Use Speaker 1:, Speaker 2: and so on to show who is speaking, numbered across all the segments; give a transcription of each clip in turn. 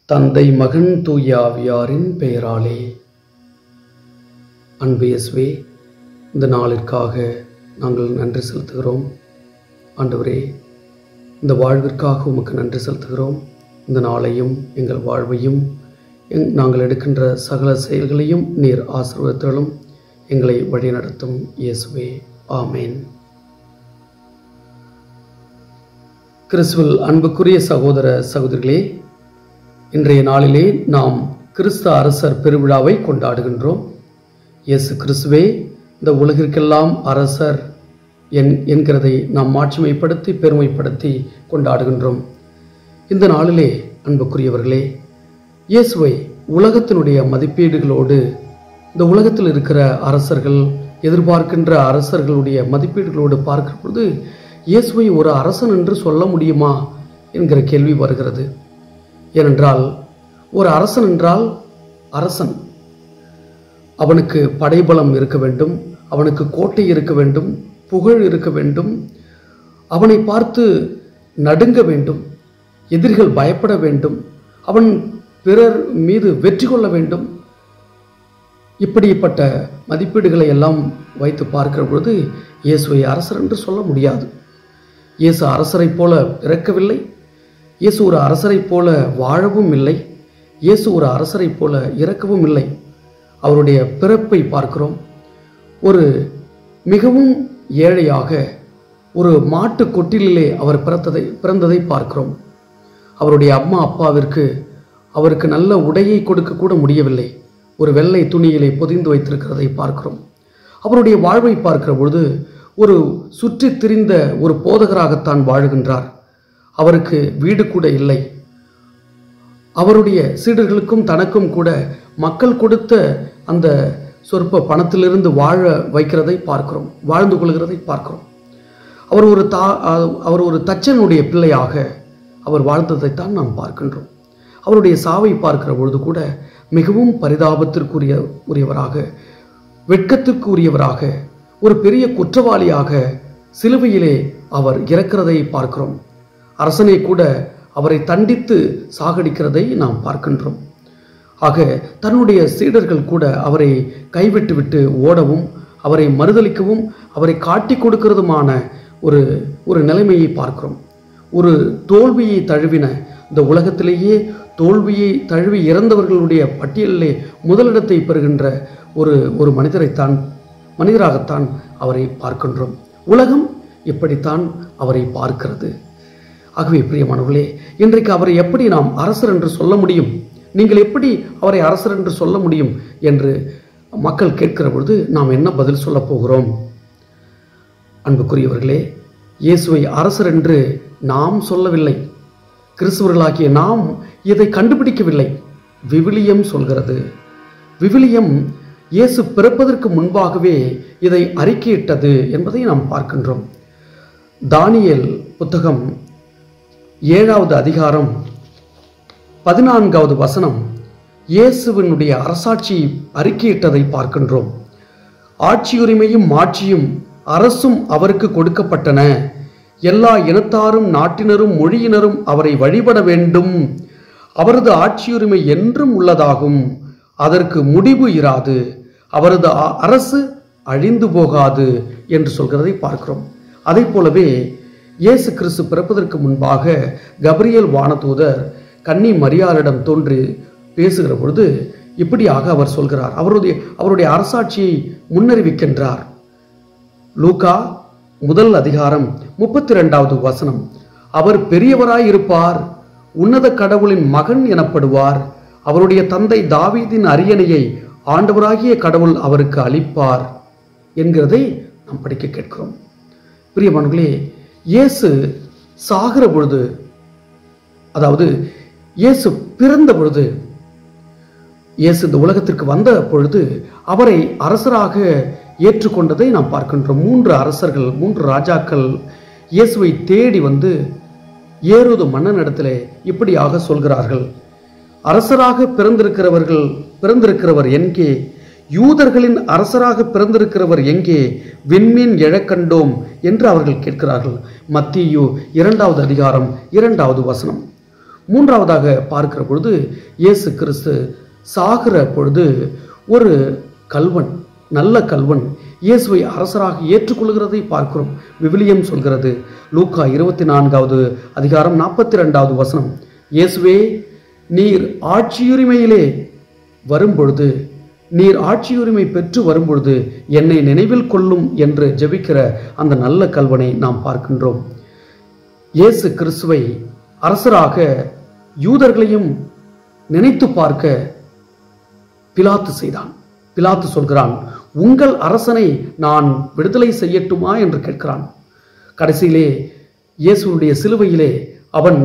Speaker 1: தந்தை மகன் தூய ஆவியாரின் பெயராலே அன்பு இயேசுவே இந்த நாளிற்காக நாங்கள் நன்றி செலுத்துகிறோம் ஆண்டவரே இந்த வாழ்விற்காக உமக்கு நன்றி செலுத்துகிறோம் இந்த நாளையும் எங்கள் வாழ்வையும் எங் நாங்கள் எடுக்கின்ற சகல செயல்களையும் நீர் ஆசீர்வதித்தலும் எங்களை வழிநடத்தும் இயேசுவே ஆமேன் கிறிஸ்துவில் அன்புக்குரிய சகோதர சகோதரிகளே இன்றைய நாளிலே நாம் கிறிஸ்து அரசர் பெருவிழாவை கொண்டாடுகின்றோம் இயேசு கிறிஸ்துவே இந்த உலகிற்கெல்லாம் அரசர் என் என்கிறதை நாம் மாட்சிமைப்படுத்தி பெருமைப்படுத்தி கொண்டாடுகின்றோம் இந்த நாளிலே அன்புக்குரியவர்களே இயேசுவை உலகத்தினுடைய மதிப்பீடுகளோடு இந்த உலகத்தில் இருக்கிற அரசர்கள் எதிர்பார்க்கின்ற அரசர்களுடைய மதிப்பீடுகளோடு பார்க்கிற பொழுது இயேசுவை ஒரு அரசன் என்று சொல்ல முடியுமா என்கிற கேள்வி வருகிறது ஏனென்றால் ஒரு அரசன் என்றால் அரசன் அவனுக்கு படைபலம் இருக்க வேண்டும் அவனுக்கு கோட்டை இருக்க வேண்டும் புகழ் இருக்க வேண்டும் அவனை பார்த்து நடுங்க வேண்டும் எதிரிகள் பயப்பட வேண்டும் அவன் பிறர் மீது வெற்றி கொள்ள வேண்டும் இப்படிப்பட்ட மதிப்பீடுகளை எல்லாம் வைத்து பார்க்கிற பொழுது இயேசுவை அரசர் என்று சொல்ல முடியாது இயேசு அரசரைப் போல பிறக்கவில்லை இயேசு ஒரு அரசரைப் போல வாழவும் இல்லை இயேசு ஒரு அரசரைப் போல இறக்கவும் இல்லை அவருடைய பிறப்பை பார்க்கிறோம் ஒரு மிகவும் ஏழையாக ஒரு மாட்டு கொட்டிலே அவர் பிறந்ததை பிறந்ததை பார்க்கிறோம் அவருடைய அம்மா அப்பாவிற்கு அவருக்கு நல்ல உடையை கொடுக்க கூட முடியவில்லை ஒரு வெள்ளை துணியிலே பொதிந்து வைத்திருக்கிறதை பார்க்கிறோம் அவருடைய வாழ்வை பார்க்கிற பொழுது ஒரு சுற்றி திரிந்த ஒரு போதகராகத்தான் வாழுகின்றார் அவருக்கு வீடு கூட இல்லை அவருடைய சீடர்களுக்கும் தனக்கும் கூட மக்கள் கொடுத்த அந்த சொற்ப பணத்திலிருந்து வாழ வைக்கிறதை பார்க்கிறோம் வாழ்ந்து கொள்கிறதை பார்க்கிறோம் அவர் ஒரு தா அவர் ஒரு தச்சனுடைய பிள்ளையாக அவர் வாழ்ந்ததைத்தான் நாம் பார்க்கின்றோம் அவருடைய சாவை பார்க்கிற பொழுது கூட மிகவும் பரிதாபத்திற்குரிய உரியவராக வெட்கத்திற்குரியவராக ஒரு பெரிய குற்றவாளியாக சிலுவையிலே அவர் இறக்கிறதை பார்க்கிறோம் அரசனை கூட அவரை தண்டித்து சாகடிக்கிறதை நாம் பார்க்கின்றோம் ஆக தன்னுடைய சீடர்கள் கூட அவரை கைவிட்டு விட்டு ஓடவும் அவரை மறுதளிக்கவும் அவரை காட்டி கொடுக்கிறதுமான ஒரு ஒரு நிலைமையை பார்க்கிறோம் ஒரு தோல்வியை தழுவின இந்த உலகத்திலேயே தோல்வியை தழுவி இறந்தவர்களுடைய பட்டியலிலே முதலிடத்தை பெறுகின்ற ஒரு ஒரு மனிதரைத்தான் மனிதராகத்தான் அவரை பார்க்கின்றோம் உலகம் இப்படித்தான் அவரை பார்க்கிறது ஆகவே பிரியமானவர்களே இன்றைக்கு அவரை எப்படி நாம் அரசர் என்று சொல்ல முடியும் நீங்கள் எப்படி அவரை அரசர் என்று சொல்ல முடியும் என்று மக்கள் கேட்கிற பொழுது நாம் என்ன பதில் சொல்ல போகிறோம் அன்புக்குரியவர்களே இயேசுவை அரசர் என்று நாம் சொல்லவில்லை கிறிஸ்தவர்களாகிய நாம் இதை கண்டுபிடிக்கவில்லை விவிலியம் சொல்கிறது விவிலியம் இயேசு பிறப்பதற்கு முன்பாகவே இதை அறிக்கையிட்டது என்பதை நாம் பார்க்கின்றோம் தானியல் புத்தகம் ஏழாவது அதிகாரம் பதினான்காவது வசனம் இயேசுவினுடைய அரசாட்சி அறிக்கையிட்டதை பார்க்கின்றோம் ஆட்சியுரிமையும் மாட்சியும் அரசும் அவருக்கு கொடுக்கப்பட்டன எல்லா இனத்தாரும் நாட்டினரும் மொழியினரும் அவரை வழிபட வேண்டும் அவரது ஆட்சியுரிமை என்றும் உள்ளதாகும் அதற்கு முடிவு இராது அவரது அரசு அழிந்து போகாது என்று சொல்கிறதை பார்க்கிறோம் அதை போலவே இயேசு கிறிஸ்து பிறப்பதற்கு முன்பாக கப்ரியல் வானதூதர் கன்னி மரியாரிடம் தோன்றி பேசுகிற பொழுது இப்படியாக அவர் சொல்கிறார் அவருடைய அவருடைய அரசாட்சியை முன்னறிவிக்கின்றார் லூகா முதல் அதிகாரம் முப்பத்தி ரெண்டாவது வசனம் அவர் பெரியவராய் இருப்பார் உன்னத கடவுளின் மகன் எனப்படுவார் அவருடைய தந்தை தாவீதின் அரியணையை ஆண்டவராகிய கடவுள் அவருக்கு அளிப்பார் என்கிறதை நாம் படிக்க கேட்கிறோம் பிரியமானங்களே இயேசு சாகிற பொழுது அதாவது இயேசு பிறந்த பொழுது இயேசு இந்த உலகத்திற்கு வந்த பொழுது அவரை அரசராக ஏற்றுக்கொண்டதை நாம் பார்க்கின்றோம் மூன்று அரசர்கள் மூன்று ராஜாக்கள் இயேசுவை தேடி வந்து ஏறுவது மன்னனிடத்திலே இப்படியாக சொல்கிறார்கள் அரசராக பிறந்திருக்கிறவர்கள் பிறந்திருக்கிறவர் எங்கே யூதர்களின் அரசராக பிறந்திருக்கிறவர் எங்கே விண்மீன் எழக்கண்டோம் என்று அவர்கள் கேட்கிறார்கள் மத்தியு இரண்டாவது அதிகாரம் இரண்டாவது வசனம் மூன்றாவதாக பார்க்கிற பொழுது இயேசு கிறிஸ்து சாகிற பொழுது ஒரு கல்வன் நல்ல கல்வன் இயேசுவை அரசராக ஏற்றுக்கொள்கிறதை பார்க்கிறோம் விவிலியம் சொல்கிறது லூக்கா இருபத்தி நான்காவது அதிகாரம் நாற்பத்தி ரெண்டாவது வசனம் இயேசுவே நீர் ஆட்சியுரிமையிலே வரும்பொழுது நீர் ஆட்சியுரிமை பெற்று வரும்பொழுது என்னை நினைவில் கொள்ளும் என்று ஜெபிக்கிற அந்த நல்ல கல்வனை நாம் பார்க்கின்றோம் இயேசு கிறிஸ்துவை அரசராக யூதர்களையும் நினைத்து பார்க்க பிலாத்து செய்தான் பிலாத்து சொல்கிறான் உங்கள் அரசனை நான் விடுதலை செய்யட்டுமா என்று கேட்கிறான் கடைசியிலே இயேசுடைய சிலுவையிலே அவன்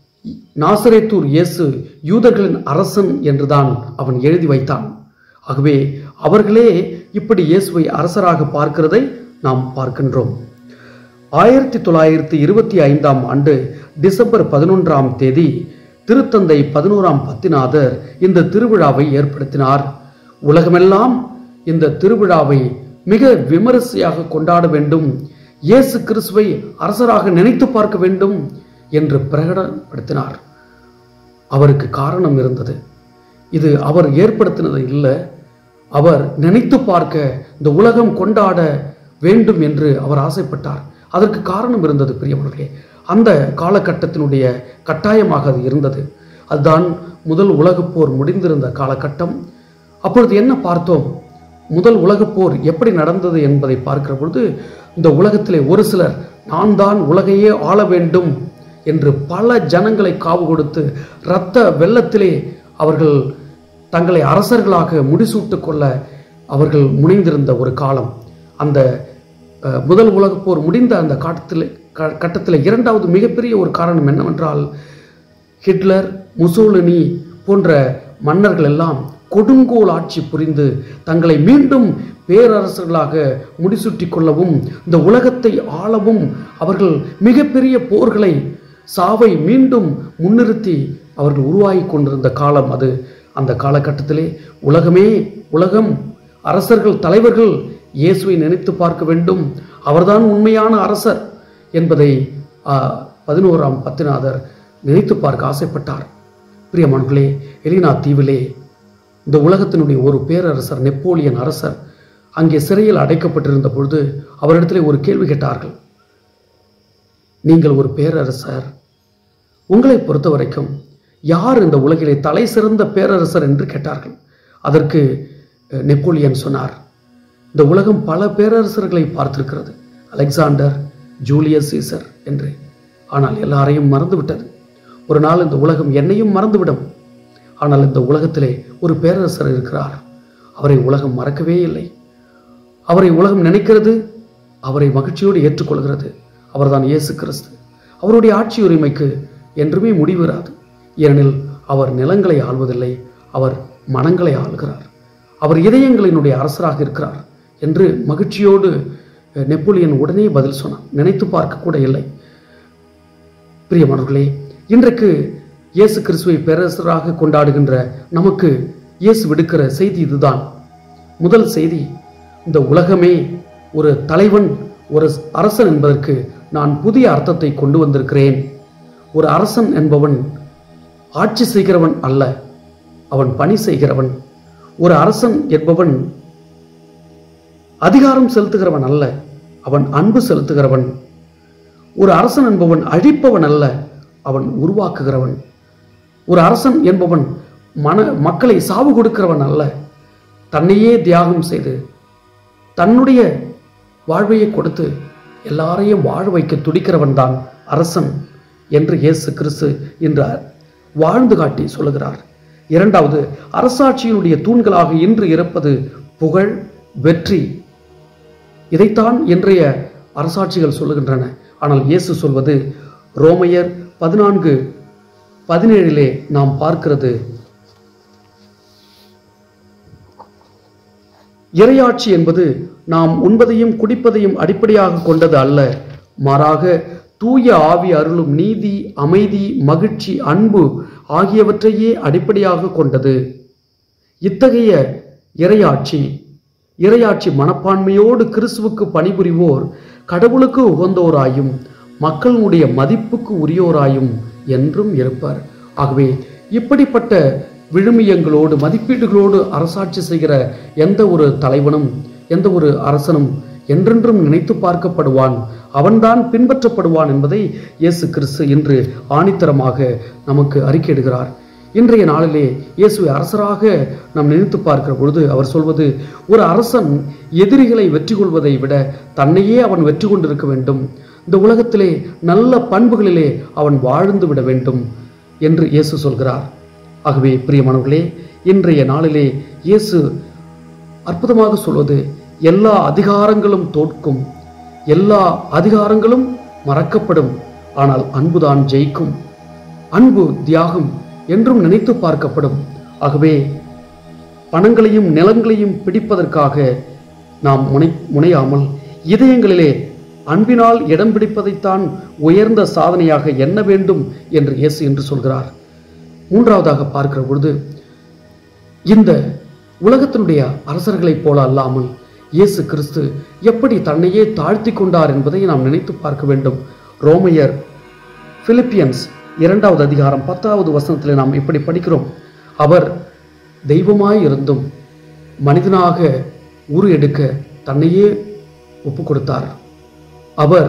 Speaker 1: நாசரேத்தூர் இயேசு யூதர்களின் அரசன் என்றுதான் அவன் எழுதி வைத்தான் ஆகவே அவர்களே இப்படி இயேசுவை அரசராக பார்க்கிறதை நாம் பார்க்கின்றோம் ஆயிரத்தி தொள்ளாயிரத்தி இருபத்தி ஐந்தாம் ஆண்டு டிசம்பர் பதினொன்றாம் தேதி திருத்தந்தை பதினோராம் பத்திநாதர் இந்த திருவிழாவை ஏற்படுத்தினார் உலகமெல்லாம் இந்த திருவிழாவை மிக விமரிசையாக கொண்டாட வேண்டும் இயேசு கிறிஸ்துவை அரசராக நினைத்து பார்க்க வேண்டும் என்று பிரகடனப்படுத்தினார் அவருக்கு காரணம் இருந்தது இது அவர் ஏற்படுத்தினது இல்லை அவர் நினைத்து பார்க்க இந்த உலகம் கொண்டாட வேண்டும் என்று அவர் ஆசைப்பட்டார் அதற்கு காரணம் இருந்தது பிரியவர்களே அந்த காலகட்டத்தினுடைய கட்டாயமாக அது இருந்தது அதுதான் முதல் உலகப் போர் முடிந்திருந்த காலகட்டம் அப்பொழுது என்ன பார்த்தோம் முதல் உலகப் போர் எப்படி நடந்தது என்பதை பார்க்கிற பொழுது இந்த உலகத்திலே ஒரு சிலர் நான் தான் உலகையே ஆள வேண்டும் என்று பல ஜனங்களை காவு கொடுத்து இரத்த வெள்ளத்திலே அவர்கள் தங்களை அரசர்களாக முடிசூட்டுக் கொள்ள அவர்கள் முனைந்திருந்த ஒரு காலம் அந்த அஹ், முதல் உலகப் போர் முடிந்த அந்த காட்டத்தில் க- கட்டத்தில் இரண்டாவது மிகப்பெரிய ஒரு காரணம் என்னவென்றால் ஹிட்லர் முசோலினி போன்ற மன்னர்கள் எல்லாம் கொடுங்கோல் ஆட்சி புரிந்து தங்களை மீண்டும் பேரரசர்களாக முடிசூட்டி கொள்ளவும் இந்த உலகத்தை ஆளவும் அவர்கள் மிகப்பெரிய போர்களை சாவை மீண்டும் முன்னிறுத்தி அவர்கள் உருவாகி கொண்டிருந்த காலம் அது அந்த காலகட்டத்திலே உலகமே உலகம் அரசர்கள் தலைவர்கள் இயேசுவை நினைத்து பார்க்க வேண்டும் அவர்தான் உண்மையான அரசர் என்பதை ஆ, பதினோராம் பத்திநாதர் நினைத்து பார்க்க ஆசைப்பட்டார் பிரியமானர்களே எலினா தீவிலே இந்த உலகத்தினுடைய ஒரு பேரரசர் நெப்போலியன் அரசர் அங்கே சிறையில் அடைக்கப்பட்டிருந்த பொழுது அவரிடத்திலே ஒரு கேள்வி கேட்டார்கள் நீங்கள் ஒரு பேரரசர் உங்களை பொறுத்த வரைக்கும் யார் இந்த உலகிலே தலை சிறந்த பேரரசர் என்று கேட்டார்கள் அதற்கு அஹ், நெப்போலியன் சொன்னார் இந்த உலகம் பல பேரரசர்களை பார்த்திருக்கிறது அலெக்சாண்டர் ஜூலியஸ் சீசர் என்று ஆனால் எல்லாரையும் மறந்துவிட்டது ஒரு நாள் இந்த உலகம் என்னையும் மறந்துவிடும் ஆனால் இந்த உலகத்திலே ஒரு பேரரசர் இருக்கிறார் அவரை உலகம் மறக்கவே இல்லை அவரை உலகம் நினைக்கிறது அவரை மகிழ்ச்சியோடு ஏற்றுக்கொள்கிறது அவர்தான் இயேசு கிறிஸ்து அவருடைய ஆட்சி உரிமைக்கு என்றுமே முடிவிராது ஏனெனில் அவர் நிலங்களை ஆள்வதில்லை அவர் மனங்களை ஆள்கிறார் அவர் இதயங்களினுடைய அரசராக இருக்கிறார் என்று மகிழ்ச்சியோடு அஹ், நெப்போலியன் உடனே பதில் சொன்னான் நினைத்து பார்க்க கூட இல்லை பிரியமானவர்களே இன்றைக்கு இயேசு கிறிஸ்துவை பேரரசராக கொண்டாடுகின்ற நமக்கு இயேசு விடுக்கிற செய்தி இதுதான் முதல் செய்தி இந்த உலகமே ஒரு தலைவன் ஒரு அரசன் என்பதற்கு நான் புதிய அர்த்தத்தை கொண்டு வந்திருக்கிறேன் ஒரு அரசன் என்பவன் ஆட்சி செய்கிறவன் அல்ல அவன் பணி செய்கிறவன் ஒரு அரசன் என்பவன் அதிகாரம் செலுத்துகிறவன் அல்ல அவன் அன்பு செலுத்துகிறவன் ஒரு அரசன் என்பவன் அழிப்பவன் அல்ல அவன் உருவாக்குகிறவன் ஒரு அரசன் என்பவன் மன மக்களை சாவு கொடுக்கிறவன் அல்ல தன்னையே தியாகம் செய்து தன்னுடைய வாழ்வையை கொடுத்து எல்லாரையும் வாழ வைக்க துடிக்கிறவன் தான் அரசன் என்று இயேசு கிறிஸ்து இன்று வாழ்ந்து காட்டி சொல்லுகிறார் இரண்டாவது அரசாட்சியினுடைய தூண்களாக இன்று இருப்பது புகழ் வெற்றி இதைத்தான் இன்றைய அரசாட்சிகள் சொல்லுகின்றன ஆனால் இயேசு சொல்வது ரோமையர் பதினான்கு பதினேழிலே நாம் பார்க்கிறது இறையாட்சி என்பது நாம் உண்பதையும் குடிப்பதையும் அடிப்படையாக கொண்டது அல்ல மாறாக தூய ஆவி அருளும் நீதி அமைதி மகிழ்ச்சி அன்பு ஆகியவற்றையே அடிப்படையாக கொண்டது இத்தகைய இறையாட்சி இறையாட்சி மனப்பான்மையோடு கிறிஸ்துவுக்கு பணிபுரிவோர் கடவுளுக்கு உகந்தோராயும் மக்களுடைய மதிப்புக்கு உரியோராயும் என்றும் இருப்பார் ஆகவே இப்படிப்பட்ட விழுமியங்களோடு மதிப்பீடுகளோடு அரசாட்சி செய்கிற எந்த ஒரு தலைவனும் எந்த ஒரு அரசனும் என்றென்றும் நினைத்து பார்க்கப்படுவான் அவன்தான் பின்பற்றப்படுவான் என்பதை இயேசு கிறிஸ்து இன்று ஆணித்தரமாக நமக்கு அறிக்கையிடுகிறார் இன்றைய நாளிலே இயேசுவை அரசராக நாம் நினைத்து பார்க்கிற பொழுது அவர் சொல்வது ஒரு அரசன் எதிரிகளை வெற்றி கொள்வதை விட தன்னையே அவன் வெற்றி கொண்டிருக்க வேண்டும் இந்த உலகத்திலே நல்ல பண்புகளிலே அவன் வாழ்ந்து விட வேண்டும் என்று இயேசு சொல்கிறார் ஆகவே பிரியமானவர்களே இன்றைய நாளிலே இயேசு அற்புதமாக சொல்வது எல்லா அதிகாரங்களும் தோற்கும் எல்லா அதிகாரங்களும் மறக்கப்படும் ஆனால் அன்புதான் ஜெயிக்கும் அன்பு தியாகம் என்றும் நினைத்து பார்க்கப்படும் ஆகவே பணங்களையும் நிலங்களையும் பிடிப்பதற்காக நாம் முனை முனையாமல் இதயங்களிலே அன்பினால் இடம் பிடிப்பதைத்தான் உயர்ந்த சாதனையாக எண்ண வேண்டும் என்று இயேசு என்று சொல்கிறார் மூன்றாவதாக பார்க்கிற பொழுது இந்த உலகத்தினுடைய அரசர்களைப் போல அல்லாமல் இயேசு கிறிஸ்து எப்படி தன்னையே தாழ்த்தி கொண்டார் என்பதை நாம் நினைத்து பார்க்க வேண்டும் ரோமையர் பிலிப்பியன்ஸ் இரண்டாவது அதிகாரம் பத்தாவது வசனத்தில் நாம் இப்படி படிக்கிறோம் அவர் தெய்வமாய் இருந்தும் மனிதனாக உரு எடுக்க தன்னையே ஒப்பு கொடுத்தார் அவர்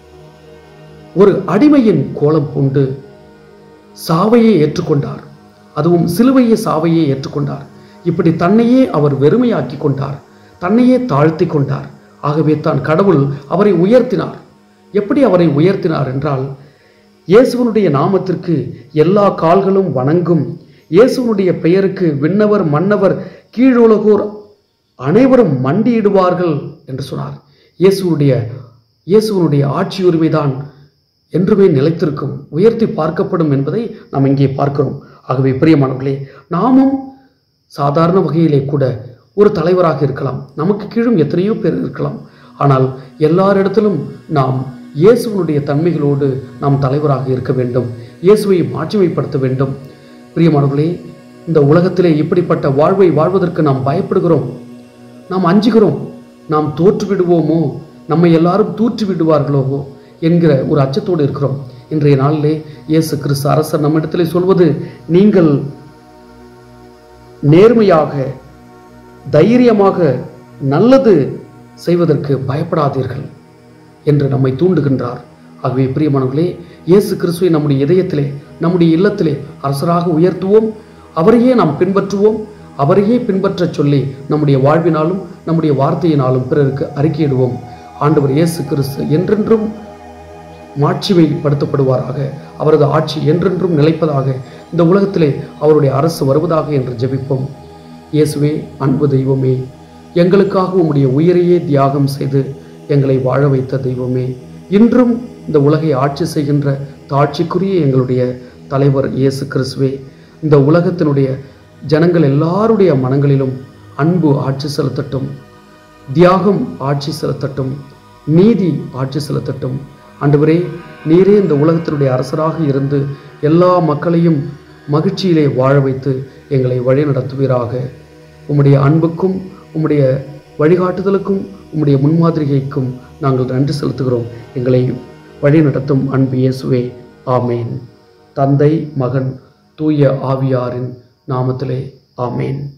Speaker 1: ஒரு அடிமையின் கோலம் பூண்டு சாவையை ஏற்றுக்கொண்டார் அதுவும் சிலுவையை சாவையை ஏற்றுக்கொண்டார் இப்படி தன்னையே அவர் வெறுமையாக்கி கொண்டார் தன்னையே தாழ்த்தி கொண்டார் ஆகவே தான் கடவுள் அவரை உயர்த்தினார் எப்படி அவரை உயர்த்தினார் என்றால் இயேசுவனுடைய நாமத்திற்கு எல்லா கால்களும் வணங்கும் இயேசுவனுடைய பெயருக்கு விண்ணவர் மன்னவர் கீழுலகோர் அனைவரும் மண்டியிடுவார்கள் என்று சொன்னார் இயேசுவனுடைய இயேசுவனுடைய ஆட்சி உரிமைதான் என்றுமே நிலைத்திருக்கும் உயர்த்தி பார்க்கப்படும் என்பதை நாம் இங்கே பார்க்கிறோம் ஆகவே பிரியமானவர்களே நாமும் சாதாரண வகையிலே கூட ஒரு தலைவராக இருக்கலாம் நமக்கு கீழும் எத்தனையோ பேர் இருக்கலாம் ஆனால் எல்லாரிடத்திலும் நாம் இயேசுவனுடைய தன்மைகளோடு நாம் தலைவராக இருக்க வேண்டும் இயேசுவை மாட்சிமைப்படுத்த வேண்டும் பிரியமானவர்களே இந்த உலகத்திலே இப்படிப்பட்ட வாழ்வை வாழ்வதற்கு நாம் பயப்படுகிறோம் நாம் அஞ்சுகிறோம் நாம் தோற்று விடுவோமோ நம்மை எல்லாரும் தூற்றி விடுவார்களோ என்கிற ஒரு அச்சத்தோடு இருக்கிறோம் இன்றைய நாளிலே இயேசு கிறிஸ்து அரசர் நம்மிடத்திலே சொல்வது நீங்கள் நேர்மையாக தைரியமாக நல்லது செய்வதற்கு பயப்படாதீர்கள் என்று நம்மை தூண்டுகின்றார் ஆகவே பிரியமானவர்களே இயேசு கிறிஸ்துவை நம்முடைய இதயத்திலே நம்முடைய இல்லத்திலே அரசராக உயர்த்துவோம் அவரையே நாம் பின்பற்றுவோம் அவரையே பின்பற்றச் சொல்லி நம்முடைய வாழ்வினாலும் நம்முடைய வார்த்தையினாலும் பிறருக்கு அறிக்கையிடுவோம் ஆண்டவர் இயேசு கிறிஸ்து என்றென்றும் மாட்சிமைப்படுத்தப்படுவாராக அவரது ஆட்சி என்றென்றும் நிலைப்பதாக இந்த உலகத்திலே அவருடைய அரசு வருவதாக என்று ஜெபிப்போம் இயேசுவே அன்பு தெய்வமே எங்களுக்காக உம்முடைய உயிரையே தியாகம் செய்து எங்களை வாழ வைத்த தெய்வமே இன்றும் இந்த உலகை ஆட்சி செய்கின்ற தாட்சிக்குரிய எங்களுடைய தலைவர் இயேசு கிறிஸ்துவே இந்த உலகத்தினுடைய ஜனங்கள் எல்லாருடைய மனங்களிலும் அன்பு ஆட்சி செலுத்தட்டும் தியாகம் ஆட்சி செலுத்தட்டும் நீதி ஆட்சி செலுத்தட்டும் ஆண்டவரே நீரே இந்த உலகத்தினுடைய அரசராக இருந்து எல்லா மக்களையும் மகிழ்ச்சியிலே வாழ வைத்து எங்களை வழி நடத்துவீராக உம்முடைய அன்புக்கும் உம்முடைய வழிகாட்டுதலுக்கும் உம்முடைய முன்மாதிரிகைக்கும் நாங்கள் நன்றி செலுத்துகிறோம் எங்களை வழி நடத்தும் அன்பு இயேசுவே ஆமேன் தந்தை மகன் தூய ஆவியாரின் நாமத்திலே ஆமேன்